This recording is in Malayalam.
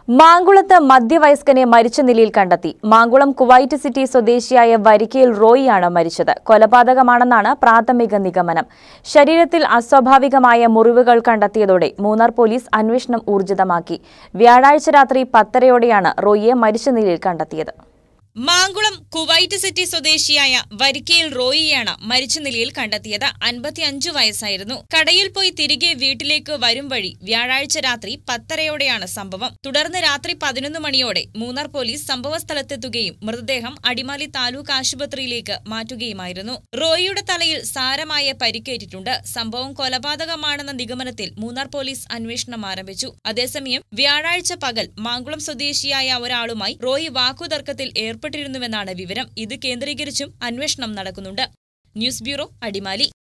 മാങ്കുളത്ത് മധ്യവയസ്കനെ മരിച്ച നിലയിൽ കണ്ടെത്തി മാങ്കുളം കുവൈറ്റ് സിറ്റി സ്വദേശിയായ വരിക്കയിൽ റോയിയാണ് മരിച്ചത് കൊലപാതകമാണെന്നാണ് പ്രാഥമിക നിഗമനം ശരീരത്തിൽ അസ്വാഭാവികമായ മുറിവുകൾ കണ്ടെത്തിയതോടെ മൂന്നാർ പോലീസ് അന്വേഷണം ഊർജിതമാക്കി വ്യാഴാഴ്ച രാത്രി പത്തരയോടെയാണ് റോയിയെ മരിച്ച നിലയിൽ കണ്ടെത്തിയത് മാങ്കുളം കുവൈറ്റ് സിറ്റി സ്വദേശിയായ വരിക്കയിൽ റോയിയാണ് മരിച്ച നിലയിൽ കണ്ടെത്തിയത് അൻപത്തിയഞ്ചു വയസ്സായിരുന്നു കടയിൽ പോയി തിരികെ വീട്ടിലേക്ക് വരും വഴി വ്യാഴാഴ്ച രാത്രി പത്തരയോടെയാണ് സംഭവം തുടർന്ന് രാത്രി പതിനൊന്ന് മണിയോടെ മൂന്നാർ പോലീസ് സംഭവസ്ഥലത്തെത്തുകയും മൃതദേഹം അടിമാലി താലൂക്ക് ആശുപത്രിയിലേക്ക് മാറ്റുകയുമായിരുന്നു റോയിയുടെ തലയിൽ സാരമായ പരിക്കേറ്റിട്ടുണ്ട് സംഭവം കൊലപാതകമാണെന്ന നിഗമനത്തിൽ മൂന്നാർ പോലീസ് അന്വേഷണം ആരംഭിച്ചു അതേസമയം വ്യാഴാഴ്ച പകൽ മാങ്കുളം സ്വദേശിയായ ഒരാളുമായി റോയി വാക്കുതർക്കത്തിൽ ഏർപ്പെട്ടിരുന്നുവെന്നാണ് വിവരം ഇത് കേന്ദ്രീകരിച്ചും അന്വേഷണം നടക്കുന്നുണ്ട് ന്യൂസ് ബ്യൂറോ അടിമാലി